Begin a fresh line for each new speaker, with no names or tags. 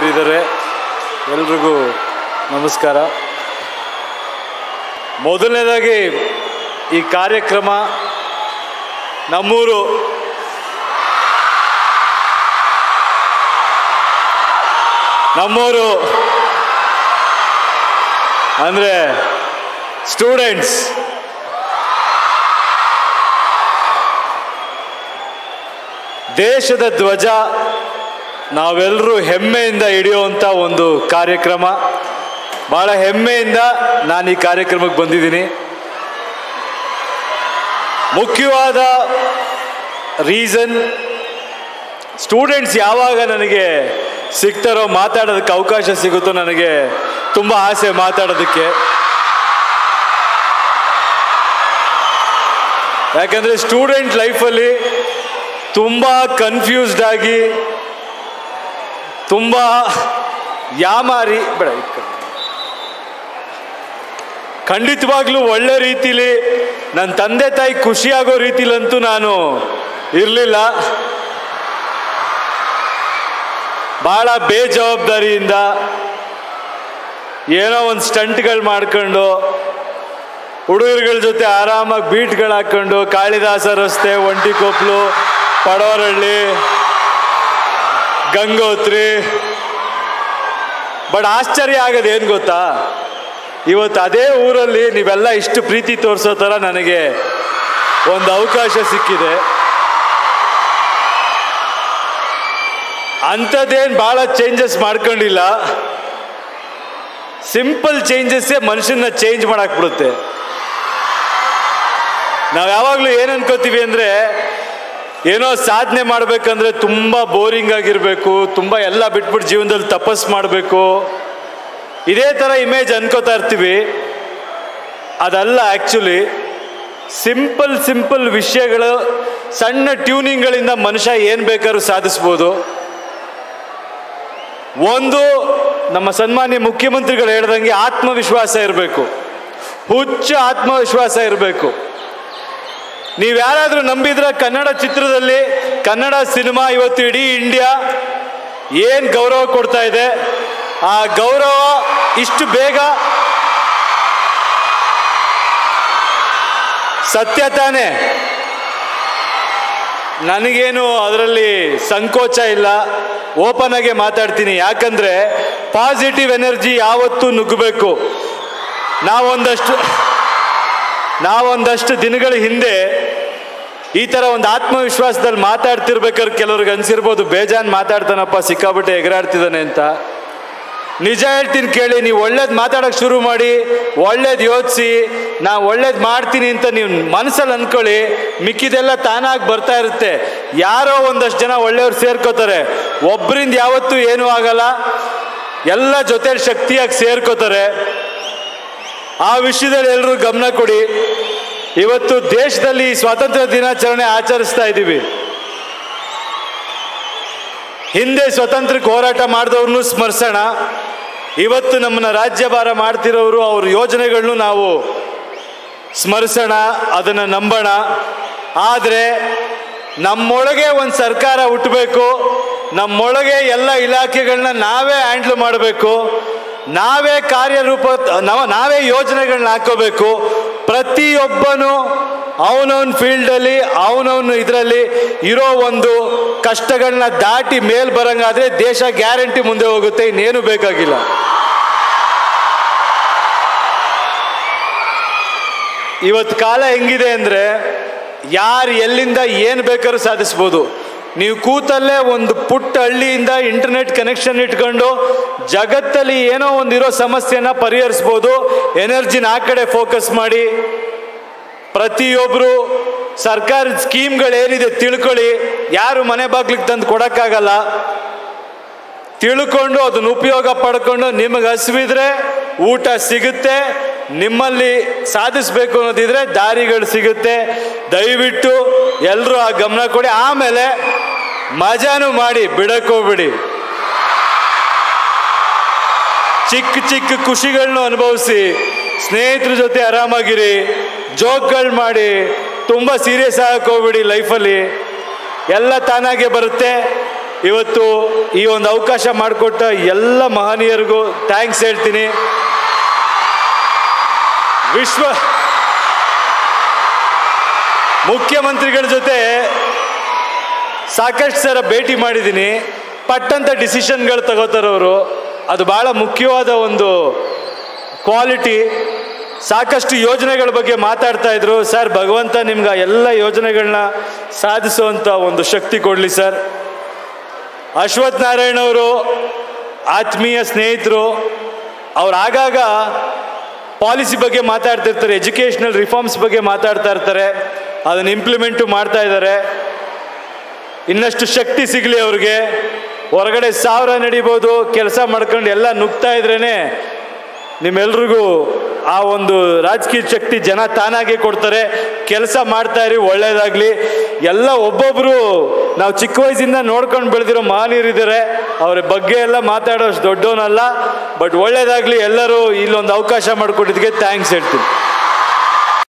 ಇದ್ದಾರೆ ಎಲ್ರಿಗೂ ನಮಸ್ಕಾರ ಮೊದಲನೇದಾಗಿ ಈ ಕಾರ್ಯಕ್ರಮ ನಮ್ಮೂರು ನಮ್ಮೂರು ಅಂದರೆ ಸ್ಟೂಡೆಂಟ್ಸ್ ದೇಶದ ಧ್ವಜ ನಾವೆಲ್ಲರೂ ಹೆಮ್ಮೆಯಿಂದ ಹಿಡಿಯುವಂಥ ಒಂದು ಕಾರ್ಯಕ್ರಮ ಭಾಳ ಹೆಮ್ಮೆಯಿಂದ ನಾನು ಈ ಕಾರ್ಯಕ್ರಮಕ್ಕೆ ಬಂದಿದ್ದೀನಿ ಮುಖ್ಯವಾದ ರೀಸನ್ ಸ್ಟೂಡೆಂಟ್ಸ್ ಯಾವಾಗ ನನಗೆ ಸಿಗ್ತಾರೋ ಮಾತಾಡೋದಕ್ಕೆ ಅವಕಾಶ ಸಿಗುತ್ತೋ ನನಗೆ ತುಂಬ ಆಸೆ ಮಾತಾಡೋದಕ್ಕೆ ಯಾಕಂದರೆ ಸ್ಟೂಡೆಂಟ್ ಲೈಫಲ್ಲಿ ತುಂಬ ಕನ್ಫ್ಯೂಸ್ಡ್ ಆಗಿ ತುಂಬ ಯಾಮಾರಿ ಬೇಡ ಇದ್ ಕಡೆ. ಖಂಡಿತವಾಗ್ಲೂ ಒಳ್ಳೆ ರೀತಿಲಿ ನನ್ನ ತಂದೆ ತಾಯಿ ಖುಷಿಯಾಗೋ ರೀತಿಲಂತೂ ನಾನು ಇರಲಿಲ್ಲ ಭಾಳ ಬೇಜವಾಬ್ದಾರಿಯಿಂದ ಏನೋ ಒಂದು ಸ್ಟಂಟ್ಗಳು ಮಾಡ್ಕೊಂಡು ಹುಡುಗರುಗಳ ಜೊತೆ ಆರಾಮಾಗಿ ಬೀಟ್ಗಳು ಹಾಕ್ಕೊಂಡು ಕಾಳಿದಾಸ ರಸ್ತೆ ಒಂಟಿಕೊಪ್ಲು ಪಡವರಹಳ್ಳಿ ಗಂಗೋತ್ರಿ ಬಟ್ ಆಶ್ಚರ್ಯ ಆಗೋದು ಏನು ಗೊತ್ತಾ ಇವತ್ತು ಅದೇ ಊರಲ್ಲಿ ನೀವೆಲ್ಲ ಇಷ್ಟು ಪ್ರೀತಿ ತೋರಿಸೋ ಥರ ನನಗೆ ಒಂದು ಅವಕಾಶ ಸಿಕ್ಕಿದೆ ಅಂಥದ್ದೇನು ಭಾಳ ಚೇಂಜಸ್ ಮಾಡ್ಕೊಂಡಿಲ್ಲ ಸಿಂಪಲ್ ಚೇಂಜಸ್ಸೇ ಮನುಷ್ಯನ ಚೇಂಜ್ ಮಾಡಾಕ್ಬಿಡುತ್ತೆ ನಾವು ಯಾವಾಗಲೂ ಏನು ಅನ್ಕೋತೀವಿ ಅಂದರೆ ಏನೋ ಸಾಧನೆ ಮಾಡಬೇಕಂದ್ರೆ ತುಂಬ ಬೋರಿಂಗ್ ಆಗಿರಬೇಕು ತುಂಬ ಎಲ್ಲ ಬಿಟ್ಬಿಟ್ಟು ಜೀವನದಲ್ಲಿ ತಪಸ್ ಮಾಡಬೇಕು ಇದೇ ಥರ ಇಮೇಜ್ ಅನ್ಕೋತಾ ಇರ್ತೀವಿ ಅದಲ್ಲ ಆ್ಯಕ್ಚುಲಿ ಸಿಂಪಲ್ ಸಿಂಪಲ್ ವಿಷಯಗಳು ಸಣ್ಣ ಟ್ಯೂನಿಂಗ್ಗಳಿಂದ ಮನುಷ್ಯ ಏನು ಬೇಕಾದ್ರೂ ಸಾಧಿಸ್ಬೋದು ಒಂದು ನಮ್ಮ ಸನ್ಮಾನ್ಯ ಮುಖ್ಯಮಂತ್ರಿಗಳು ಹೇಳ್ದಂಗೆ ಆತ್ಮವಿಶ್ವಾಸ ಇರಬೇಕು ಹುಚ್ಚ ಆತ್ಮವಿಶ್ವಾಸ ಇರಬೇಕು ನೀವು ಯಾರಾದರೂ ನಂಬಿದ್ರೆ ಕನ್ನಡ ಚಿತ್ರದಲ್ಲಿ ಕನ್ನಡ ಸಿನಿಮಾ ಇವತ್ತು ಇಡೀ ಇಂಡಿಯಾ ಏನು ಗೌರವ ಕೊಡ್ತಾ ಇದೆ ಆ ಗೌರವ ಇಷ್ಟು ಬೇಗ ಸತ್ಯ ತಾನೇ ನನಗೇನು ಅದರಲ್ಲಿ ಸಂಕೋಚ ಇಲ್ಲ ಓಪನ್ ಆಗಿ ಮಾತಾಡ್ತೀನಿ ಯಾಕಂದ್ರೆ ಪಾಸಿಟಿವ್ ಎನರ್ಜಿ ಯಾವತ್ತೂ ನುಗ್ಗಬೇಕು ನಾವೊಂದಷ್ಟು ನಾವೊಂದಷ್ಟು ದಿನಗಳ ಹಿಂದೆ ಈ ಥರ ಒಂದು ಆತ್ಮವಿಶ್ವಾಸದಲ್ಲಿ ಮಾತಾಡ್ತಿರ್ಬೇಕಾದ್ರೆ ಕೆಲವ್ರಿಗೆ ಅನ್ಸಿರ್ಬೋದು ಬೇಜಾನ್ ಮಾತಾಡ್ತಾನಪ್ಪ ಸಿಕ್ಕಾಬಿಟ್ಟೆ ಎಗರಾಡ್ತಿದ್ದಾನೆ ಅಂತ ನಿಜ ಹೇಳ್ತೀನಿ ಕೇಳಿ ನೀವು ಒಳ್ಳೇದು ಮಾತಾಡೋಕೆ ಶುರು ಮಾಡಿ ಒಳ್ಳೇದು ಯೋಚಿಸಿ ನಾ ಒಳ್ಳೇದು ಮಾಡ್ತೀನಿ ಅಂತ ನೀವು ಮನಸ್ಸಲ್ಲಿ ಅನ್ಕೊಳ್ಳಿ ಮಿಕ್ಕಿದೆಲ್ಲ ತಾನಾಗಿ ಬರ್ತಾ ಇರುತ್ತೆ ಯಾರೋ ಒಂದಷ್ಟು ಜನ ಒಳ್ಳೆಯವ್ರು ಸೇರ್ಕೋತಾರೆ ಒಬ್ಬರಿಂದ ಯಾವತ್ತೂ ಏನೂ ಆಗಲ್ಲ ಎಲ್ಲ ಜೊತೆ ಶಕ್ತಿಯಾಗಿ ಸೇರ್ಕೋತಾರೆ ಆ ವಿಷಯದಲ್ಲಿ ಎಲ್ಲರೂ ಗಮನ ಕೊಡಿ ಇವತ್ತು ದೇಶದಲ್ಲಿ ಸ್ವಾತಂತ್ರ್ಯ ದಿನಾಚರಣೆ ಆಚರಿಸ್ತಾ ಇದ್ದೀವಿ ಹಿಂದೆ ಸ್ವತಂತ್ರಕ್ಕೆ ಹೋರಾಟ ಮಾಡಿದವ್ರನ್ನೂ ಸ್ಮರಿಸೋಣ ಇವತ್ತು ನಮ್ಮನ್ನ ರಾಜ್ಯಭಾರ ಮಾಡ್ತಿರೋರು ಅವ್ರ ಯೋಜನೆಗಳನ್ನು ನಾವು ಸ್ಮರಿಸೋಣ ಅದನ್ನು ನಂಬೋಣ ಆದರೆ ನಮ್ಮೊಳಗೆ ಒಂದು ಸರ್ಕಾರ ಹುಟ್ಟಬೇಕು ನಮ್ಮೊಳಗೆ ಎಲ್ಲ ಇಲಾಖೆಗಳನ್ನ ನಾವೇ ಹ್ಯಾಂಡ್ಲ್ ಮಾಡಬೇಕು ನಾವೇ ಕಾರ್ಯರೂಪ ನಾವ ನಾವೇ ಯೋಜನೆಗಳನ್ನ ಹಾಕೋಬೇಕು ಪ್ರತಿಯೊಬ್ಬನು ಅವನವನ ಫೀಲ್ಡಲ್ಲಿ ಅವನವನು ಇದರಲ್ಲಿ ಇರೋ ಒಂದು ಕಷ್ಟಗಳನ್ನ ದಾಟಿ ಮೇಲ್ ಬರಂಗಾದ್ರೆ ದೇಶ ಗ್ಯಾರಂಟಿ ಮುಂದೆ ಹೋಗುತ್ತೆ ಇನ್ನೇನು ಬೇಕಾಗಿಲ್ಲ ಇವತ್ತು ಕಾಲ ಹೆಂಗಿದೆ ಅಂದರೆ ಯಾರು ಎಲ್ಲಿಂದ ಏನು ಬೇಕಾದ್ರೂ ಸಾಧಿಸ್ಬೋದು ನೀವು ಕೂತಲ್ಲೇ ಒಂದು ಪುಟ್ಟ ಹಳ್ಳಿಯಿಂದ ಇಂಟರ್ನೆಟ್ ಕನೆಕ್ಷನ್ ಇಟ್ಕೊಂಡು ಜಗತ್ತಲ್ಲಿ ಏನೋ ಒಂದಿರೋ ಸಮಸ್ಯೆನ ಪರಿಹರಿಸ್ಬೋದು ಎನರ್ಜಿನ ಆ ಕಡೆ ಫೋಕಸ್ ಮಾಡಿ ಪ್ರತಿಯೊಬ್ಬರು ಸರ್ಕಾರದ ಸ್ಕೀಮ್ಗಳೇನಿದೆ ತಿಳ್ಕೊಳ್ಳಿ ಯಾರು ಮನೆ ಬಾಗ್ಲಿಗೆ ತಂದು ಕೊಡೋಕ್ಕಾಗಲ್ಲ ತಿಳ್ಕೊಂಡು ಅದನ್ನ ಉಪಯೋಗ ಪಡ್ಕೊಂಡು ನಿಮಗೆ ಹಸಿವಿದ್ರೆ ಊಟ ಸಿಗುತ್ತೆ ನಿಮ್ಮಲ್ಲಿ ಸಾಧಿಸ್ಬೇಕು ಅನ್ನೋದಿದ್ರೆ ದಾರಿಗಳು ಸಿಗುತ್ತೆ ದಯವಿಟ್ಟು ಎಲ್ಲರೂ ಆ ಗಮನ ಕೊಡಿ ಆಮೇಲೆ ಮಜಾನು ಮಾಡಿ ಬಿಡಕ್ಕೋಗ್ಬಿಡಿ ಚಿಕ್ಕ ಚಿಕ್ಕ ಖುಷಿಗಳನ್ನ ಅನುಭವಿಸಿ ಸ್ನೇಹಿತರ ಜೊತೆ ಆರಾಮಾಗಿರಿ ಜೋಕ್ಗಳು ಮಾಡಿ ತುಂಬ ಸೀರಿಯಸ್ ಆಗಕ್ಕೆ ಹೋಗ್ಬಿಡಿ ಲೈಫಲ್ಲಿ ಎಲ್ಲ ತಾನಾಗೆ ಬರುತ್ತೆ ಇವತ್ತು ಈ ಒಂದು ಅವಕಾಶ ಮಾಡಿಕೊಟ್ಟ ಎಲ್ಲ ಮಹನೀಯರಿಗೂ ಥ್ಯಾಂಕ್ಸ್ ಹೇಳ್ತೀನಿ ವಿಶ್ವ ಮುಖ್ಯಮಂತ್ರಿಗಳ ಜೊತೆ ಸಾಕಷ್ಟು ಸಲ ಭೇಟಿ ಮಾಡಿದ್ದೀನಿ ಪಟ್ಟಂತ ಡಿಸಿಷನ್ಗಳು ತಗೋತಾರವರು ಅದು ಭಾಳ ಮುಖ್ಯವಾದ ಒಂದು ಕ್ವಾಲಿಟಿ ಸಾಕಷ್ಟು ಯೋಜನೆಗಳ ಬಗ್ಗೆ ಮಾತಾಡ್ತಾ ಇದ್ರು ಸರ್ ಭಗವಂತ ನಿಮ್ಗೆ ಆ ಎಲ್ಲ ಯೋಜನೆಗಳನ್ನ ಸಾಧಿಸುವಂಥ ಒಂದು ಶಕ್ತಿ ಕೊಡಲಿ ಸರ್ ಅಶ್ವಥ್ ನಾರಾಯಣ್ ಅವರು ಆತ್ಮೀಯ ಸ್ನೇಹಿತರು ಅವ್ರು ಆಗಾಗ ಪಾಲಿಸಿ ಬಗ್ಗೆ ಮಾತಾಡ್ತಿರ್ತಾರೆ ಎಜುಕೇಷನಲ್ ರಿಫಾರ್ಮ್ಸ್ ಬಗ್ಗೆ ಮಾತಾಡ್ತಾ ಇರ್ತಾರೆ ಅದನ್ನು ಇಂಪ್ಲಿಮೆಂಟು ಮಾಡ್ತಾ ಇದ್ದಾರೆ ಇನ್ನಷ್ಟು ಶಕ್ತಿ ಸಿಗಲಿ ಅವ್ರಿಗೆ ಹೊರಗಡೆ ಸಾವಿರ ನಡಿಬೋದು ಕೆಲಸ ಮಾಡ್ಕೊಂಡು ಎಲ್ಲ ನುಗ್ತಾ ಇದ್ರೇನೆ ನಿಮ್ಮೆಲ್ರಿಗೂ ಆ ಒಂದು ರಾಜಕೀಯ ಶಕ್ತಿ ಜನ ತಾನಾಗೆ ಕೊಡ್ತಾರೆ ಕೆಲಸ ಮಾಡ್ತಾ ಇರಿ ಒಳ್ಳೇದಾಗ್ಲಿ ಎಲ್ಲ ಒಬ್ಬೊಬ್ರು ನಾವು ಚಿಕ್ಕ ವಯಸ್ಸಿಂದ ನೋಡ್ಕೊಂಡು ಬೆಳೆದಿರೋ ಮಹನೀಯರಿದ್ದಾರೆ ಅವ್ರ ಬಗ್ಗೆ ಎಲ್ಲ ಮಾತಾಡೋಷ್ಟು ದೊಡ್ಡವನಲ್ಲ ಬಟ್ ಒಳ್ಳೇದಾಗ್ಲಿ ಎಲ್ಲರೂ ಇಲ್ಲೊಂದು ಅವಕಾಶ ಮಾಡಿಕೊಟ್ಟಿದ್ದಕ್ಕೆ ಥ್ಯಾಂಕ್ಸ್ ಹೇಳ್ತೀನಿ